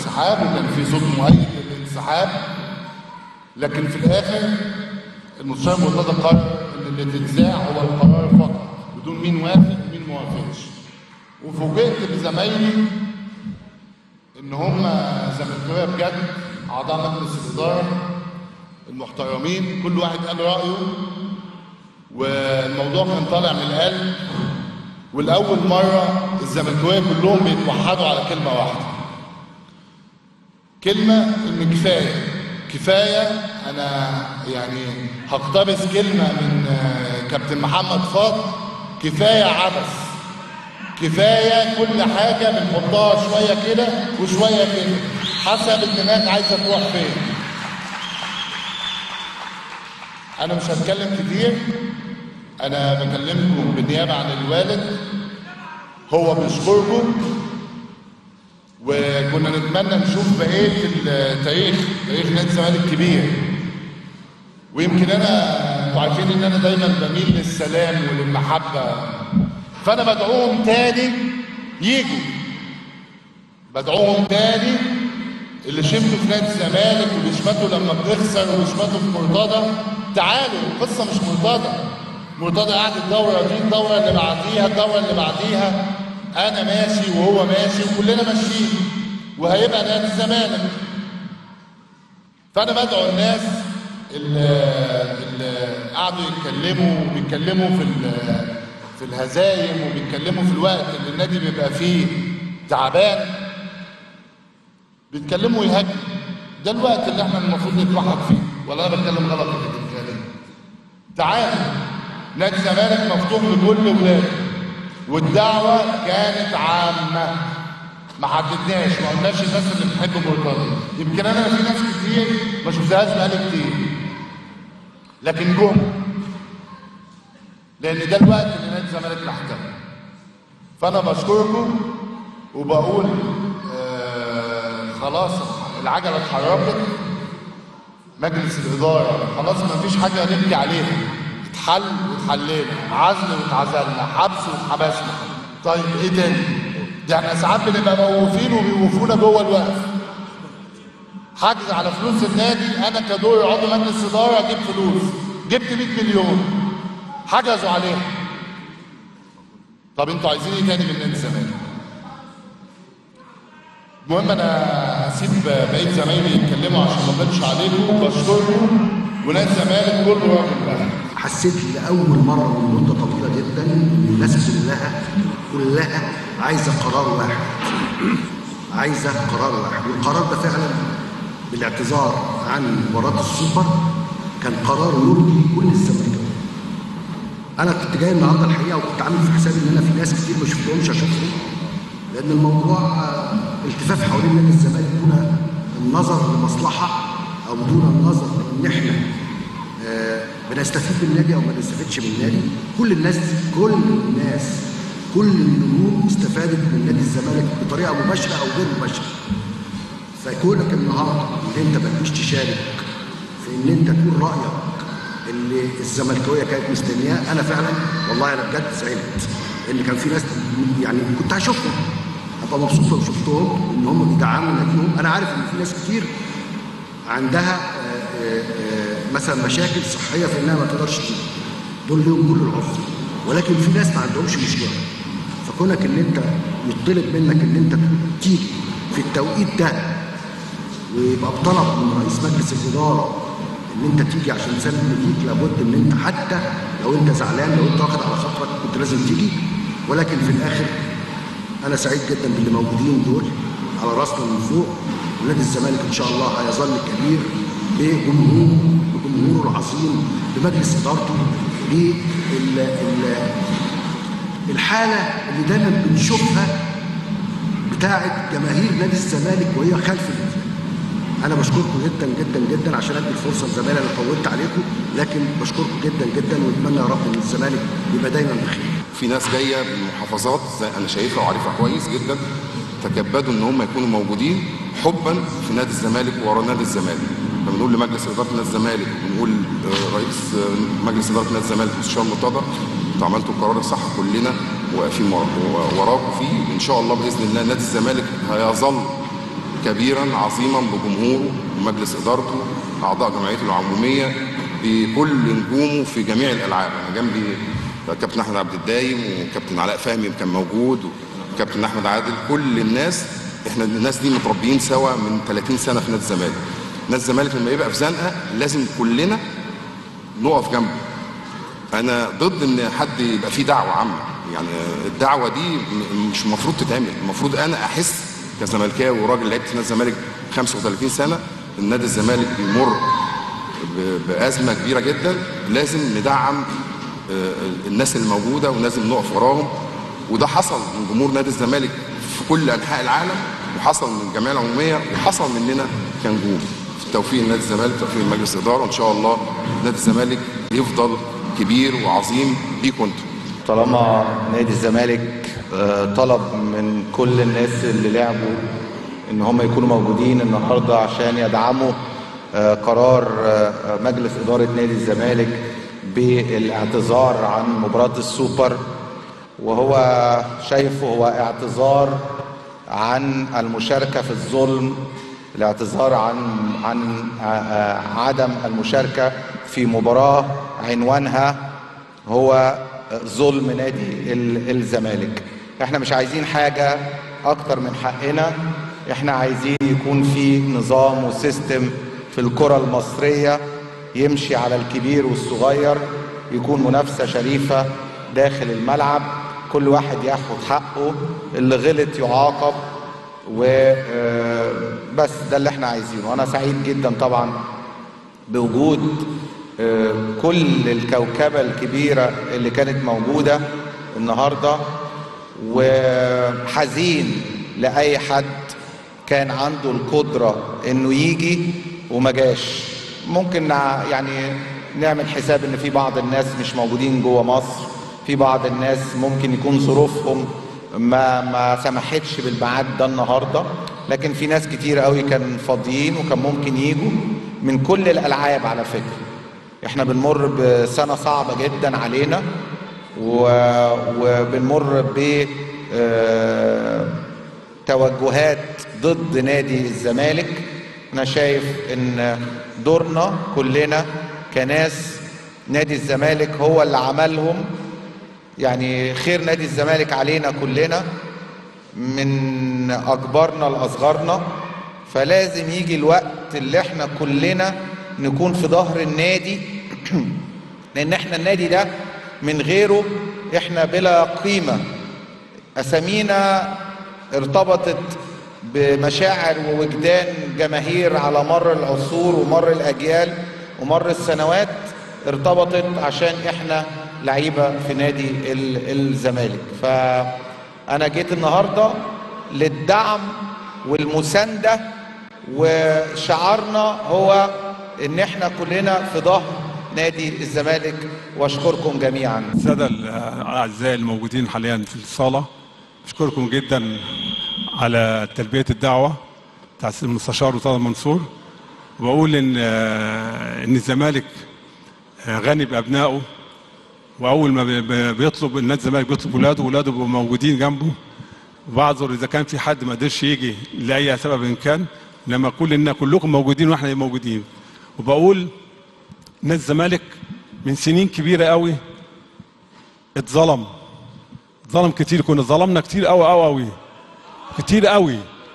الانسحاب وكان في صوت مؤيد للانسحاب لكن في الاخر المستشار مرتضى قرر ان اللي تتذاع هو القرار فقط بدون مين وافق ومين ما وافقش وفوجئت بزمايلي ان هم زملكاويه بجد اعضاء مجلس الاداره المحترمين كل واحد قال رايه والموضوع كان طالع من القلب والاول مره الزملكاويه كلهم بيتوحدوا على كلمه واحده كلمه ان كفايه كفايه انا يعني هقتبس كلمه من آه، كابتن محمد فاضل كفايه عبث كفايه كل حاجه بنحطها شويه كده وشويه كده حسب الدماغ عايزه تروح فين انا مش هتكلم كتير انا بكلمكم بالنيابه عن الوالد هو بيشكركم وكنا نتمنى نشوف بقيه التاريخ تاريخ نادي الزمالك كبير ويمكن انا انتوا عارفين ان انا دايما بميل للسلام وللمحبه فانا بدعوهم تاني يجوا بدعوهم تاني اللي شمتوا في نادي الزمالك وبيشمتوا لما بتخسر وبيشمتوا في مرتضى تعالوا القصه مش مرتضى مرتضى قاعد الدوره دي الدوره اللي بعديها الدوره اللي بعديها انا ماشي وهو ماشي وكلنا ماشيين وهيبقى نادي الزمالك فانا بدعو الناس اللي, اللي قعدوا يتكلموا وبيتكلموا في ال- في الهزايم وبيتكلموا في الوقت اللي النادي بيبقى فيه تعبان بيتكلموا يهاجموا ده الوقت اللي احنا المفروض نتوحد فيه ولا انا بتكلم غلط يا كابتن خالد تعالوا نادي الزمالك مفتوح لكل ولاده والدعوه كانت عامه ما حددناش ما قلناش الناس اللي بتحب مرتضى يمكن انا في ناس كتير ما شفتهاش بقالي كتير لكن جم لان ده الوقت اللي نادي الزمالك محتاجه فانا بشكركم وبقول آه خلاص العجله اتحركت مجلس الاداره خلاص ما فيش حاجه نبكي عليها اتحل واتحلينا عزل واتعزلنا حبس واتحبسنا طيب ايه تاني؟ ده احنا ساعات بنبقى موقوفين وبيوقفونا جوه الوقف حجز على فلوس النادي انا كدور عضو مجلس اداره اجيب فلوس جبت 100 مليون حجزوا عليها طب انتوا عايزين ايه تاني من نادي الزمالك؟ المهم انا هسيب بقيه زمايلي يتكلموا عشان ما اطولش عليكم بشكركم ونادي الزمالك كله راجل بقى حسيت لاول مره من مده طويله جدا ان الناس كلها كلها عايزه قرار واحد عايزه قرار واحد والقرار ده فعلا بالاعتذار عن مباراه السوبر كان قرار يرضي كل الزمالكاويه انا كنت جاي النهارده الحقيقه وكنت عامل في حسابي ان انا في ناس كتير ما شفتهمش اشوفهم لان الموضوع آه، التفاف حوالين نادي الزمالك دون النظر لمصلحه او دون النظر ان احنا آه، بنستفيد من النادي او ما بنستفيدش من النادي كل الناس كل الناس كل النجوم استفادت من نادي الزمالك بطريقه مباشره او غير مباشره فكونك النهارده ان انت ما تجيش تشارك في ان انت تقول رايك اللي الزملكاويه كانت مستنياه انا فعلا والله انا بجد زعلت ان كان في ناس يعني كنت هشوفهم ابقى مبسوط لو شفتهم ان هم بيدعموا ناديهم انا عارف ان في ناس كتير عندها آه، آه، آه، مثلا مشاكل صحيه في انها ما تقدرش تيجي دول ليهم كل العذر ولكن في ناس ما عندهمش مشكله فكونك ان انت يطلب منك ان انت تيجي في التوقيت ده ويبقى بطلب من رئيس مجلس الاداره ان انت تيجي عشان تسلم نتيجه لابد ان انت حتى لو انت زعلان لو انت واخد على خاطرك كنت لازم تيجي ولكن في الاخر انا سعيد جدا باللي موجودين دول على راسنا من فوق ونادي الزمالك ان شاء الله هيظل كبير بجمهوره بجمهوره العظيم بمجلس ادارته بال ال- الحاله اللي دايما بنشوفها بتاعه جماهير نادي الزمالك وهي خلف النادي انا بشكركم جدا جدا جدا عشان ادي الفرصه لزمايلي اللي طولت عليكم لكن بشكركم جدا جدا واتمنى يا رب ان الزمالك يبقى دايما بخير في ناس جايه من محافظات زي انا شايفها وعارفها كويس جدا تكبدوا ان هم يكونوا موجودين حبا في نادي الزمالك ورا نادي الزمالك بنقول لمجلس اداره نادي الزمالك وبنقول آه، رئيس آه، مجلس اداره نادي الزمالك مستشار مرتضى انتوا عملتوا القرار الصح كلنا واقفين ورا- وراكم فيه وان شاء الله باذن الله نادي الزمالك هيظل كبيرا عظيما بجمهوره ومجلس ادارته اعضاء جمعيته العموميه بكل نجومه في جميع الالعاب انا جنبي كابتن احمد عبد الدايم وكابتن علاء فهمي كان موجود وكابتن احمد عادل كل الناس احنا الناس دي متربيين سوا من 30 سنه في نادي الزمالك نادي الزمالك لما يبقى في زنقه لازم كلنا نقف جنبه انا ضد ان حد يبقى فيه دعوه عامه يعني الدعوه دي م- مش المفروض تتعمل المفروض انا احس كزملكاوي وراجل لعبت في نادي الزمالك 35 سنه ان نادي الزمالك بيمر ب- بازمه كبيره جدا لازم ندعم آه، الناس الموجوده ولازم نقف وراهم وده حصل من جمهور نادي الزمالك في كل انحاء العالم وحصل من الجمعيه العموميه وحصل مننا كنجوم في التوفيق لنادي الزمالك توفيق مجلس الاداره وان شاء الله نادي الزمالك يفضل كبير وعظيم بيكم انتم طالما نادي الزمالك آه، طلب من كل الناس اللي لعبوا ان هم يكونوا موجودين النهارده عشان يدعموا آه، قرار آه، مجلس اداره نادي الزمالك بالاعتذار عن مباراه السوبر وهو شايفه هو اعتذار عن المشاركه في الظلم الاعتذار عن عن آه، آه، عدم المشاركه في مباراه عنوانها هو ظلم نادي ال- الزمالك احنا مش عايزين حاجة اكتر من حقنا احنا عايزين يكون في نظام وسيستم في الكرة المصرية يمشي على الكبير والصغير يكون منافسة شريفة داخل الملعب كل واحد ياخد حقه اللي غلط يعاقب وبس ده اللي احنا عايزينه انا سعيد جدا طبعا بوجود آه، كل الكوكبة الكبيرة اللي كانت موجودة النهاردة وحزين لأي حد كان عنده القدرة انه يجي وما جاش ممكن نع- يعني نعمل حساب ان في بعض الناس مش موجودين جوه مصر في بعض الناس ممكن يكون ظروفهم ما ما سمحتش بالميعاد ده النهارده لكن في ناس كتير قوي كان فاضيين وكان ممكن يجوا من كل الالعاب على فكره احنا بنمر بسنه صعبه جدا علينا و... وبنمر ب آه، توجهات ضد نادي الزمالك انا شايف ان دورنا كلنا كناس نادي الزمالك هو اللي عملهم يعني خير نادي الزمالك علينا كلنا من اكبرنا لاصغرنا فلازم يجي الوقت اللي احنا كلنا نكون في ظهر النادي لان احنا النادي ده من غيره احنا بلا قيمه اسامينا ارتبطت بمشاعر ووجدان جماهير على مر العصور ومر الاجيال ومر السنوات ارتبطت عشان احنا لعيبه في نادي ال- الزمالك فانا جيت النهارده للدعم والمسانده وشعارنا هو ان احنا كلنا في ظهر نادي الزمالك واشكركم جميعا السادة الأعزاء الموجودين حاليا في الصالة أشكركم جدا على تلبية الدعوة بتاع السيد المستشار مرتضى منصور وبقول إن آه، إن الزمالك آه، غني بأبنائه وأول ما بي- بي- بيطلب النادي الزمالك بيطلب ولاده ولاده بيبقوا موجودين جنبه وبعذر إذا كان في حد ما قدرش يجي لأي سبب إن كان لما كلنا كلكم موجودين وإحنا موجودين وبقول نادي الزمالك من سنين كبيرة قوي اتظلم اتظلم كتير كنا ظلمنا كتير قوي قوي قوي كتير قوي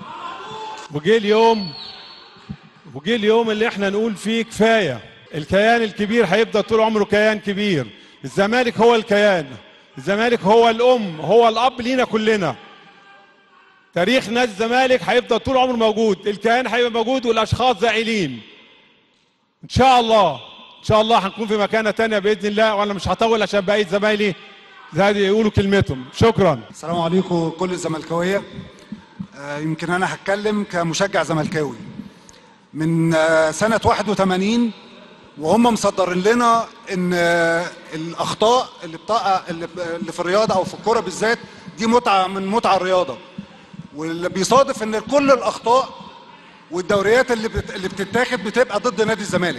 وجه اليوم وجه اليوم اللي احنا نقول فيه كفايه الكيان الكبير هيفضل طول عمره كيان كبير الزمالك هو الكيان الزمالك هو الام هو الاب لينا كلنا تاريخ نادي الزمالك هيفضل طول عمره موجود الكيان هيبقى موجود والاشخاص زائلين ان شاء الله ان شاء الله هنكون في مكانه تانية باذن الله وانا مش هطول عشان بقيه زمايلي زي يقولوا كلمتهم شكرا السلام عليكم كل الزملكاويه آه، يمكن انا هتكلم كمشجع زملكاوي من آه، سنه 81 وهم مصدرين لنا ان آه، الاخطاء اللي بتقع اللي اللي في الرياضه او في الكوره بالذات دي متعه من متع الرياضه واللي بيصادف ان كل الاخطاء والدوريات اللي بت... اللي بتتاخد بتبقى ضد نادي الزمالك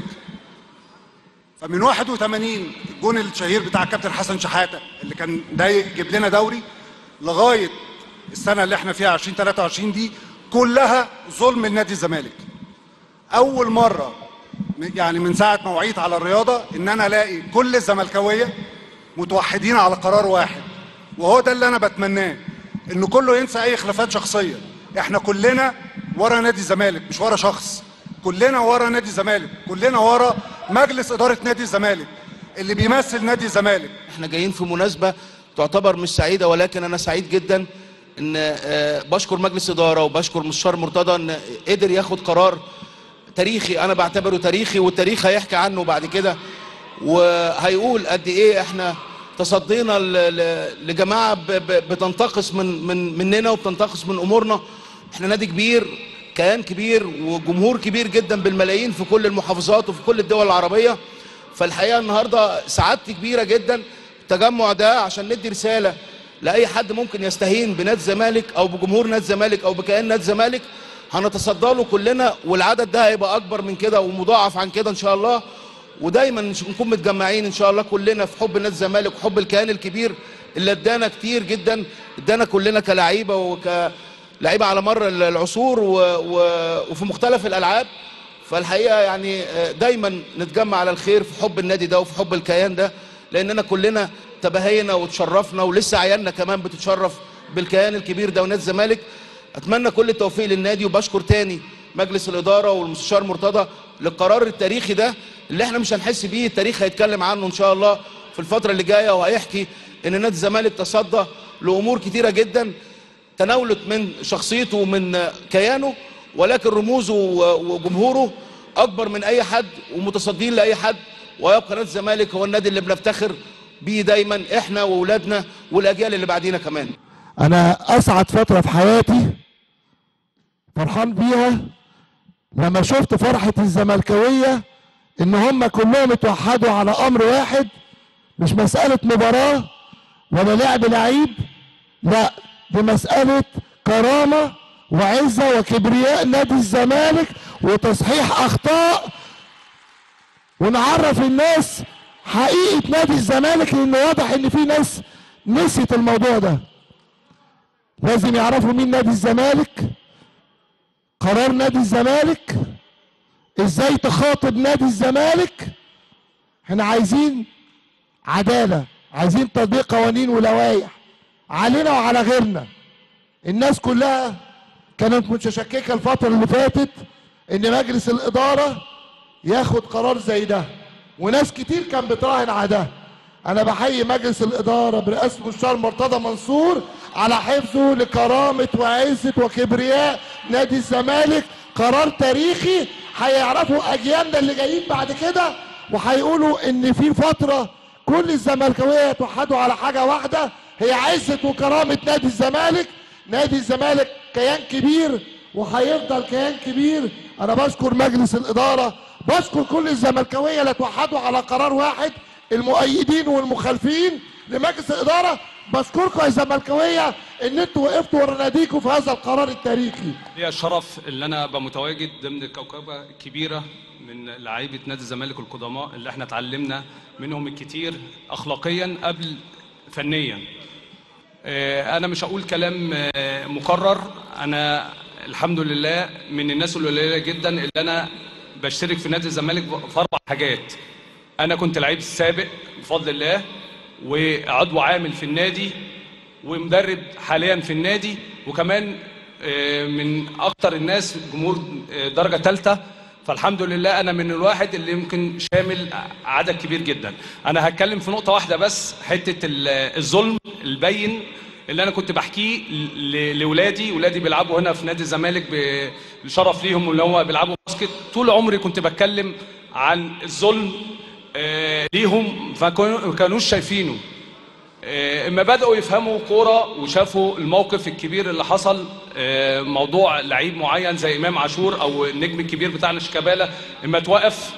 فمن 81 الجون الشهير بتاع كابتن حسن شحاته اللي كان ده يجيب لنا دوري لغايه السنه اللي احنا فيها 2023 دي كلها ظلم لنادي الزمالك اول مره يعني من ساعه ما وعيت على الرياضه ان انا الاقي كل الزملكاويه متوحدين على قرار واحد وهو ده اللي انا بتمناه ان كله ينسى اي خلافات شخصيه احنا كلنا ورا نادي الزمالك مش ورا شخص كلنا ورا نادي الزمالك كلنا ورا مجلس اداره نادي الزمالك اللي بيمثل نادي الزمالك احنا جايين في مناسبة تعتبر مش سعيدة ولكن انا سعيد جدا ان آه، بشكر مجلس ادارة وبشكر مستشار مرتضى ان قدر ياخد قرار تاريخي انا بعتبره تاريخي والتاريخ هيحكي عنه بعد كده وهيقول قد ايه احنا تصدينا ل- ل- لجماعة ب- ب- بتنتقص من من مننا وبتنتقص من امورنا احنا نادي كبير كيان كبير وجمهور كبير جدا بالملايين في كل المحافظات وفي كل الدول العربية فالحقيقه النهارده سعادتي كبيره جدا التجمع ده عشان ندي رساله لاي حد ممكن يستهين بنادي الزمالك او بجمهور نادي الزمالك او بكيان نادي الزمالك هنتصدى له كلنا والعدد ده هيبقى اكبر من كده ومضاعف عن كده ان شاء الله ودايما نكون متجمعين ان شاء الله كلنا في حب نادي الزمالك وحب الكيان الكبير اللي ادانا كتير جدا ادانا كلنا كلعيبه وكلعيبه على مر العصور و... و... وفي مختلف الالعاب فالحقيقه يعني آه، دايما نتجمع على الخير في حب النادي ده وفي حب الكيان ده لاننا كلنا تباهينا وتشرفنا ولسه عيالنا كمان بتتشرف بالكيان الكبير ده ونادي الزمالك اتمنى كل التوفيق للنادي وبشكر تاني مجلس الاداره والمستشار مرتضى للقرار التاريخي ده اللي احنا مش هنحس بيه التاريخ هيتكلم عنه ان شاء الله في الفتره اللي جايه وهيحكي ان نادي الزمالك تصدى لامور كتيره جدا تناولت من شخصيته ومن كيانه ولكن رموزه وجمهوره اكبر من اي حد ومتصدين لاي حد ويبقى نادي الزمالك هو النادي اللي بنفتخر بيه دايما احنا واولادنا والاجيال اللي بعدينا كمان انا اسعد فتره في حياتي فرحان بيها لما شفت فرحه الزملكاويه ان هم كلهم اتوحدوا على امر واحد مش مساله مباراه ولا لعب لعيب لا دي مساله كرامه وعزه وكبرياء نادي الزمالك وتصحيح اخطاء ونعرف الناس حقيقه نادي الزمالك لان واضح ان في ناس نسيت الموضوع ده لازم يعرفوا مين نادي الزمالك قرار نادي الزمالك ازاي تخاطب نادي الزمالك احنا عايزين عدالة عايزين تطبيق قوانين ولوائح علينا وعلى غيرنا الناس كلها كانت متشككة الفترة اللي فاتت ان مجلس الادارة ياخد قرار زي ده وناس كتير كان بتراهن على ده انا بحيي مجلس الاداره برئاسه المستشار مرتضى منصور على حفظه لكرامه وعزه وكبرياء نادي الزمالك قرار تاريخي هيعرفوا اجيالنا اللي جايين بعد كده وهيقولوا ان في فتره كل الزملكاويه يتوحدوا على حاجه واحده هي عزه وكرامه نادي الزمالك نادي الزمالك كيان كبير وهيفضل كيان كبير انا بشكر مجلس الاداره بشكر كل الزملكاويه اللي اتوحدوا على قرار واحد المؤيدين والمخالفين لمجلس الاداره بشكركم يا زملكاويه ان انتوا وقفتوا ورا ناديكم في هذا القرار التاريخي ليا الشرف اللي انا ابقى متواجد ضمن الكوكبه الكبيره من لعيبه نادي الزمالك القدماء اللي احنا اتعلمنا منهم الكتير اخلاقيا قبل فنيا آه، انا مش هقول كلام آه، مكرر انا الحمد لله من الناس القليله جدا اللي انا بشترك في نادي الزمالك في اربع حاجات انا كنت لعيب سابق بفضل الله وعضو عامل في النادي ومدرب حاليا في النادي وكمان آه، من اكتر الناس جمهور آه، درجه ثالثه فالحمد لله انا من الواحد اللي يمكن شامل عدد كبير جدا انا هتكلم في نقطه واحده بس حته ال- الظلم البين اللي انا كنت بحكيه ل- لاولادي ولادي بيلعبوا هنا في نادي الزمالك ب- بشرف ليهم اللي هو بيلعبوا باسكت طول عمري كنت بتكلم عن الظلم آه، ليهم فما كانوش شايفينه آه، اما بداوا يفهموا كوره وشافوا الموقف الكبير اللي حصل آه، موضوع لعيب معين زي امام عاشور او النجم الكبير بتاعنا شيكابالا اما توقف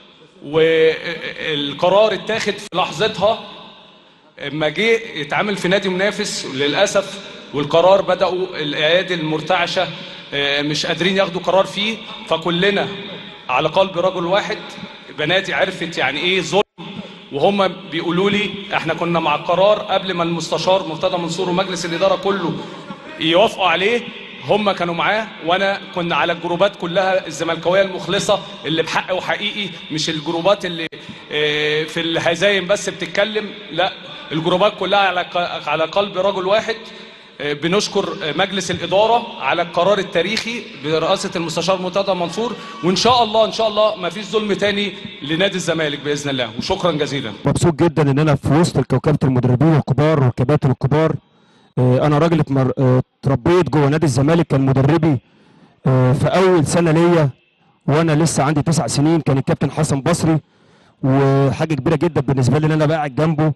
والقرار اتاخد في لحظتها اما جه يتعامل في نادي منافس للاسف والقرار بداوا الايادي المرتعشه آه، مش قادرين ياخدوا قرار فيه فكلنا على قلب رجل واحد بناتي عرفت يعني ايه ظلم وهم بيقولوا لي احنا كنا مع القرار قبل ما المستشار مرتضى منصور ومجلس الاداره كله يوافقوا عليه هم كانوا معاه وانا كنا على الجروبات كلها الزملكاويه المخلصه اللي بحق وحقيقي مش الجروبات اللي آه، في الهزايم بس بتتكلم لا الجروبات كلها على ق- على قلب رجل واحد آه، بنشكر آه، مجلس الاداره على القرار التاريخي برئاسه المستشار مرتضى منصور وان شاء الله ان شاء الله ما فيش ظلم تاني لنادي الزمالك باذن الله وشكرا جزيلا مبسوط جدا ان انا في وسط كوكبه المدربين الكبار والكباتن الكبار آه، انا راجل اتمر- آه، اتربيت جوه نادي الزمالك كان مدربي آه، في اول سنه ليا وانا لسه عندي تسع سنين كان الكابتن حسن بصري وحاجه كبيره جدا بالنسبه لي ان انا قاعد جنبه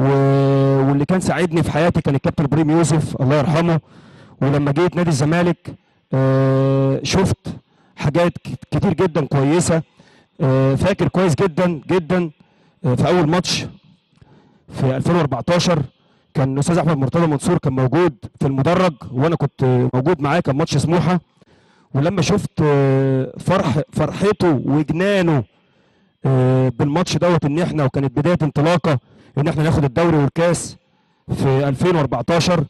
و- واللي كان ساعدني في حياتي كان الكابتن ابراهيم يوسف الله يرحمه ولما جيت نادي الزمالك آه، شفت حاجات ك- كتير جدا كويسه آه، فاكر كويس جدا جدا آه، في اول ماتش في 2014 كان الاستاذ احمد مرتضى منصور كان موجود في المدرج وانا كنت موجود معاه كان ماتش سموحه ولما شفت آه، فرح فرحته وجنانه آه، بالماتش دوت ان احنا وكانت بدايه انطلاقه ان احنا ناخد الدوري والكاس في 2014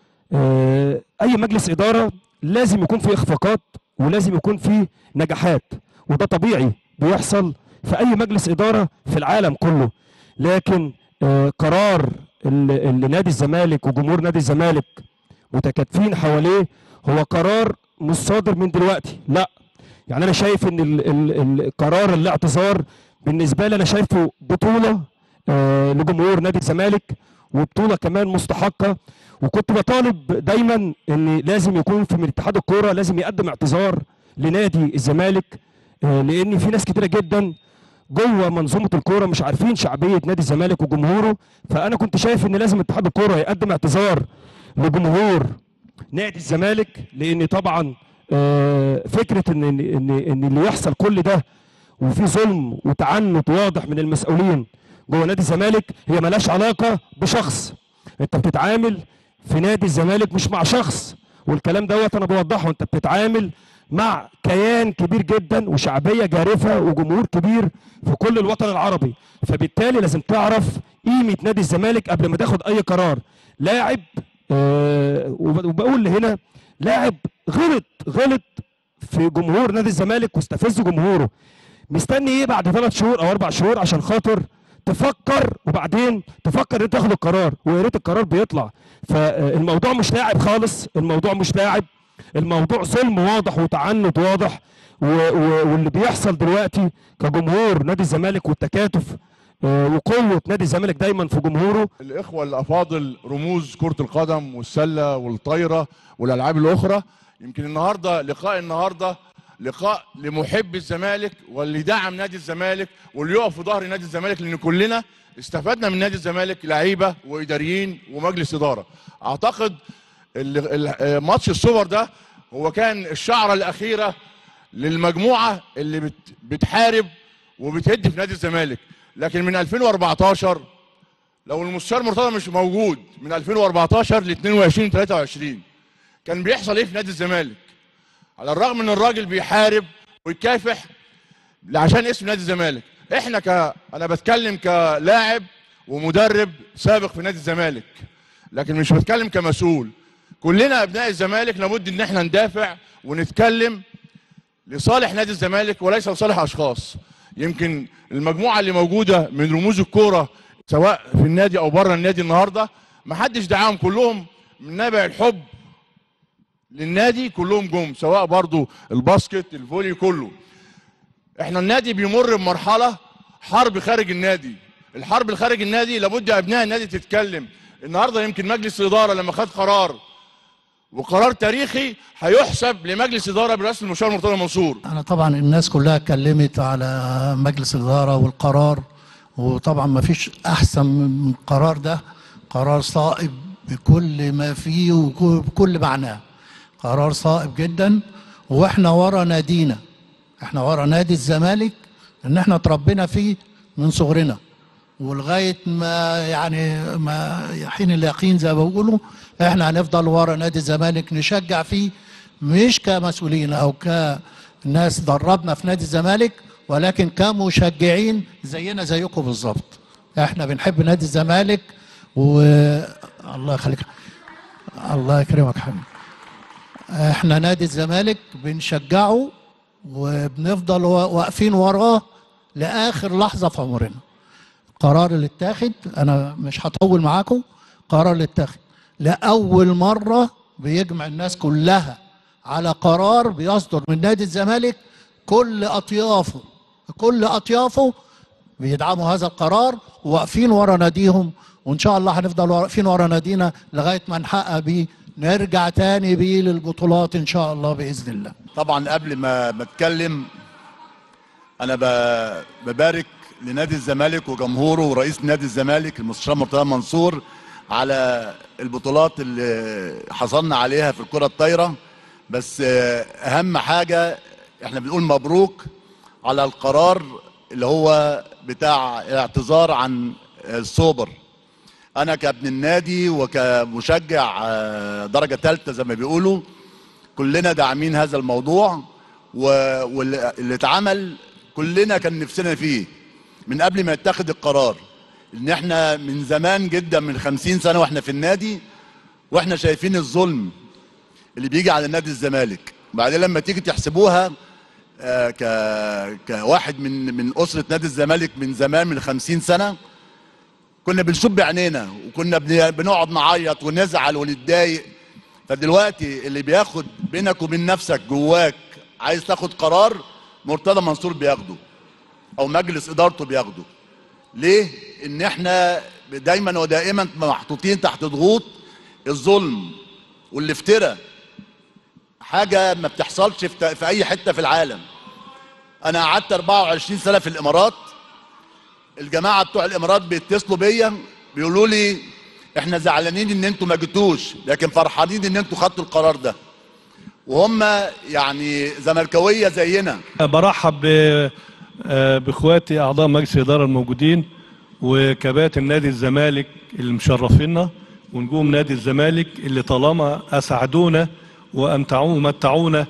آه، اي مجلس اداره لازم يكون فيه اخفاقات ولازم يكون فيه نجاحات وده طبيعي بيحصل في اي مجلس اداره في العالم كله لكن آه، قرار اللي اللي نادي الزمالك وجمهور نادي الزمالك متكاتفين حواليه هو قرار مش صادر من دلوقتي لا يعني انا شايف ان ال- ال- القرار الاعتذار بالنسبه لي انا شايفه بطوله آه، لجمهور نادي الزمالك وبطوله كمان مستحقه وكنت بطالب دايما ان لازم يكون في من اتحاد الكوره لازم يقدم اعتذار لنادي الزمالك آه، لان في ناس كتيره جدا جوه منظومه الكوره مش عارفين شعبيه نادي الزمالك وجمهوره فانا كنت شايف ان لازم اتحاد الكوره يقدم اعتذار لجمهور نادي الزمالك لان طبعا آه، فكره ان ان ان إن اللي يحصل كل ده وفي ظلم وتعنت واضح من المسؤولين جوه نادي الزمالك هي ملهاش علاقه بشخص انت بتتعامل في نادي الزمالك مش مع شخص والكلام دوت انا بوضحه انت بتتعامل مع كيان كبير جدا وشعبيه جارفه وجمهور كبير في كل الوطن العربي فبالتالي لازم تعرف قيمه نادي الزمالك قبل ما تاخد اي قرار لاعب آه وب- وبقول هنا لاعب غلط غلط في جمهور نادي الزمالك واستفز جمهوره مستني ايه بعد ثلاث شهور او اربع شهور عشان خاطر تفكر وبعدين تفكر ان تاخد القرار ويا ريت القرار بيطلع فالموضوع مش لاعب خالص الموضوع مش لاعب الموضوع ظلم واضح وتعنت واضح و- و- واللي بيحصل دلوقتي كجمهور نادي الزمالك والتكاتف آه، وقوه نادي الزمالك دايما في جمهوره الاخوه الافاضل رموز كره القدم والسله والطايره والالعاب الاخرى يمكن النهارده لقاء النهارده لقاء لمحب الزمالك واللي دعم نادي الزمالك واللي يقف في ظهر نادي الزمالك لان كلنا استفدنا من نادي الزمالك لعيبه واداريين ومجلس اداره اعتقد ال- ال- ماتش السوبر ده هو كان الشعره الاخيره للمجموعه اللي بت بتحارب وبتهد في نادي الزمالك لكن من 2014 لو المستشار مرتضى مش موجود من 2014 ل 22 23 كان بيحصل ايه في نادي الزمالك على الرغم ان الراجل بيحارب ويكافح عشان اسم نادي الزمالك احنا ك انا بتكلم كلاعب ومدرب سابق في نادي الزمالك لكن مش بتكلم كمسؤول كلنا ابناء الزمالك لابد ان احنا ندافع ونتكلم لصالح نادي الزمالك وليس لصالح اشخاص يمكن المجموعه اللي موجوده من رموز الكوره سواء في النادي او بره النادي النهارده ما حدش دعاهم كلهم من نابع الحب للنادي كلهم جم سواء برضو الباسكت الفولي كله احنا النادي بيمر بمرحله حرب خارج النادي الحرب اللي خارج النادي لابد ابناء النادي تتكلم النهارده يمكن مجلس الاداره لما خد قرار وقرار تاريخي هيحسب لمجلس اداره برئاسه المستشار مرتضى منصور أنا طبعا الناس كلها اتكلمت على مجلس الإدارة والقرار وطبعا ما فيش أحسن من القرار ده قرار صائب بكل ما فيه وبكل معناه قرار صائب جدا واحنا ورا نادينا احنا ورا نادي الزمالك ان احنا اتربينا فيه من صغرنا ولغايه ما يعني ما حين اليقين زي ما بيقولوا احنا هنفضل ورا نادي الزمالك نشجع فيه مش كمسؤولين او كناس دربنا في نادي الزمالك ولكن كمشجعين زينا زيكم بالظبط احنا بنحب نادي الزمالك و الله يخليك الله يكرمك حبيبي احنا نادي الزمالك بنشجعه وبنفضل وا- واقفين وراه لاخر لحظه في عمرنا القرار اللي اتاخد انا مش هطول معاكم قرار اللي اتاخد لاول مره بيجمع الناس كلها على قرار بيصدر من نادي الزمالك كل اطيافه كل اطيافه بيدعموا هذا القرار وواقفين ورا ناديهم وان شاء الله هنفضل واقفين ورا نادينا لغايه ما نحقق بيه نرجع تاني بيه للبطولات ان شاء الله باذن الله طبعا قبل ما ما اتكلم انا ب- ببارك لنادي الزمالك وجمهوره ورئيس نادي الزمالك المستشار مرتضى منصور على البطولات اللي حصلنا عليها في الكره الطايره بس آه، اهم حاجه احنا بنقول مبروك على القرار اللي هو بتاع الاعتذار عن السوبر انا كابن النادي وكمشجع آه، درجه ثالثه زي ما بيقولوا كلنا داعمين هذا الموضوع و- واللي اتعمل كلنا كان نفسنا فيه من قبل ما يتخذ القرار ان احنا من زمان جدا من خمسين سنة واحنا في النادي واحنا شايفين الظلم اللي بيجي على نادي الزمالك بعدين لما تيجي تحسبوها آه، ك... كواحد من من أسرة نادي الزمالك من زمان من خمسين سنة كنا بنشوف بعينينا وكنا بن- بنقعد نعيط ونزعل ونتضايق فدلوقتي اللي بياخد بينك وبين نفسك جواك عايز تاخد قرار مرتضى منصور بياخده او مجلس ادارته بياخده ليه ان احنا دايما ودائما محطوطين تحت ضغوط الظلم والافتراء حاجه ما بتحصلش في في اي حته في العالم انا قعدت 24 سنه في الامارات الجماعه بتوع الامارات بيتصلوا بيا بيقولوا لي احنا زعلانين ان انتوا ما جيتوش لكن فرحانين ان انتوا خدتوا القرار ده وهم يعني زملكاويه زينا برحب ب- آه، باخواتي اعضاء مجلس الاداره الموجودين وكباتن نادي الزمالك اللي مشرفينا ونجوم نادي الزمالك اللي طالما اسعدونا وامتعونا ومتعونا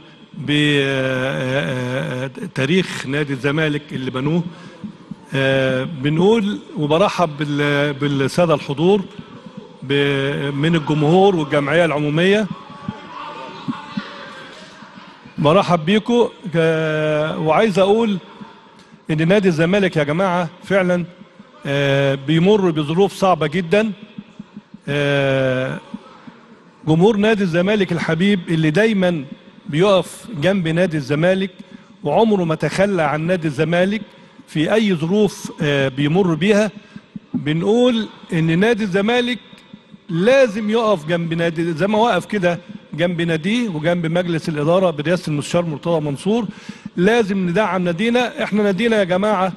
بتاريخ نادي الزمالك اللي بنوه آه، بنقول وبرحب بال- بالساده الحضور ب- من الجمهور والجمعيه العموميه برحب بيكم ك- وعايز اقول ان نادي الزمالك يا جماعه فعلا آه، بيمر بظروف صعبه جدا آه، جمهور نادي الزمالك الحبيب اللي دايما بيقف جنب نادي الزمالك وعمره ما تخلى عن نادي الزمالك في اي ظروف آه، بيمر بيها بنقول ان نادي الزمالك لازم يقف جنب نادي زي ما وقف كده جنب ناديه وجنب مجلس الاداره برئاسه المستشار مرتضى منصور لازم ندعم نادينا احنا نادينا يا جماعه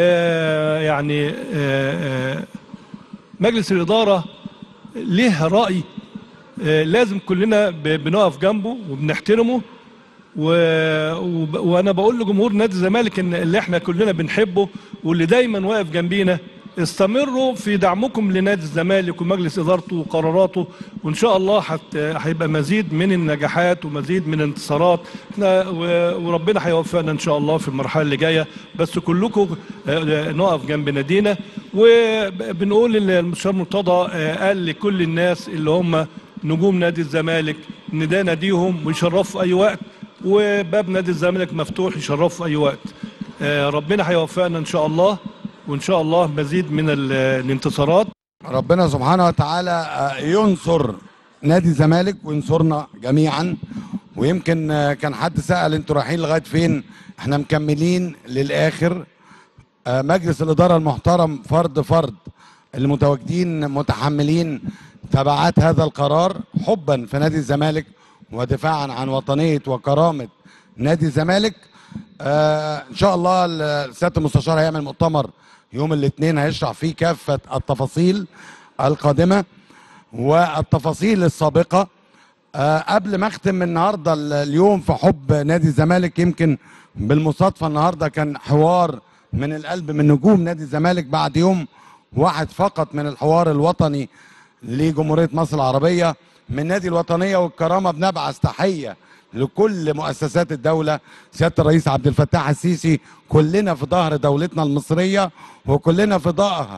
آه يعني آه آه مجلس الاداره ليه راي آه لازم كلنا ب- بنقف جنبه وبنحترمه و... وب... وانا بقول لجمهور نادي الزمالك ان اللي احنا كلنا بنحبه واللي دايما واقف جنبينا استمروا في دعمكم لنادي الزمالك ومجلس ادارته وقراراته وان شاء الله حت... هيبقى مزيد من النجاحات ومزيد من الانتصارات احنا و... وربنا هيوفقنا ان شاء الله في المرحله اللي جايه بس كلكم آه، نقف جنب نادينا وبنقول ان المستشار مرتضى آه، قال لكل الناس اللي هم نجوم نادي الزمالك ان ده ناديهم ويشرفوا في اي وقت وباب نادي الزمالك مفتوح يشرفوا في اي وقت آه، ربنا هيوفقنا ان شاء الله وان شاء الله مزيد من ال- الانتصارات ربنا سبحانه وتعالى آه، ينصر نادي الزمالك وينصرنا جميعا ويمكن آه، كان حد سأل انتوا رايحين لغايه فين احنا مكملين للاخر آه، مجلس الاداره المحترم فرد فرد المتواجدين متحملين تبعات هذا القرار حبا في نادي الزمالك ودفاعا عن وطنيه وكرامه نادي الزمالك آه ان شاء الله ال- سياده المستشار هيعمل مؤتمر يوم الاثنين هيشرح فيه كافه التفاصيل القادمه والتفاصيل السابقه آه قبل ما اختم النهارده ال- اليوم في حب نادي الزمالك يمكن بالمصادفه النهارده كان حوار من القلب من نجوم نادي الزمالك بعد يوم واحد فقط من الحوار الوطني لجمهوريه مصر العربيه من نادي الوطنيه والكرامه بنبعث تحيه لكل مؤسسات الدوله سياده الرئيس عبد الفتاح السيسي كلنا في ظهر دولتنا المصريه وكلنا في ظهر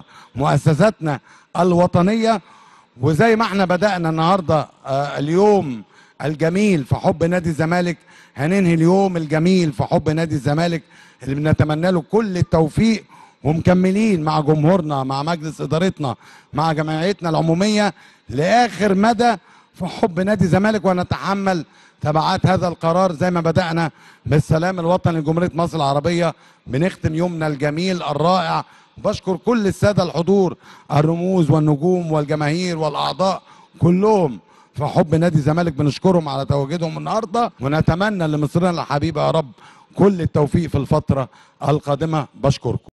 مؤسساتنا الوطنيه وزي ما احنا بدانا النهارده آه، اليوم الجميل في حب نادي الزمالك هننهي اليوم الجميل في حب نادي الزمالك اللي بنتمنى له كل التوفيق ومكملين مع جمهورنا مع مجلس ادارتنا مع جمعيتنا العموميه لاخر مدى في حب نادي الزمالك ونتحمل تبعات هذا القرار زي ما بدانا بالسلام الوطني لجمهوريه مصر العربيه بنختم يومنا الجميل الرائع بشكر كل الساده الحضور الرموز والنجوم والجماهير والاعضاء كلهم في حب نادي الزمالك بنشكرهم على تواجدهم النهارده ونتمنى لمصرنا الحبيبه يا رب كل التوفيق في الفتره القادمه بشكركم